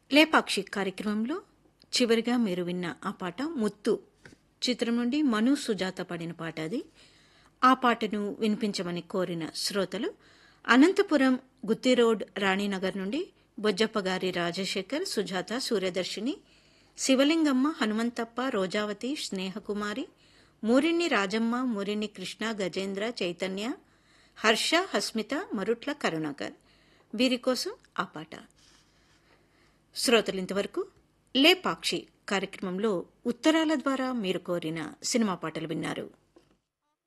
లేపాక్షి కార్యక్రమంలో చివరిగా మీరు విన్న ఆ పాట ముత్తు చిత్రం నుండి మను సుజాత పాడిన పాట అది ఆ పాటను వినిపించమని కోరిన శ్రోతలు అనంతపురం గుత్తి రోడ్ రాణినగర్ నుండి బొజ్జప్పగారి రాజశేఖర్ సుజాత సూర్యదర్శిని శివలింగమ్మ హనుమంతప్ప రోజావతి స్నేహకుమారి మూరిణి రాజమ్మ మూరిణి కృష్ణ గజేంద్ర చైతన్య హర్ష హస్మిత మరుట్ల కరుణాకర్ వీరి కోసం ఆ పాట శ్రోతలు ఇంతవరకు లేపాక్షి కార్యక్రమంలో ఉత్తరాల ద్వారా మీరు కోరిన సినిమా పాటలు విన్నారు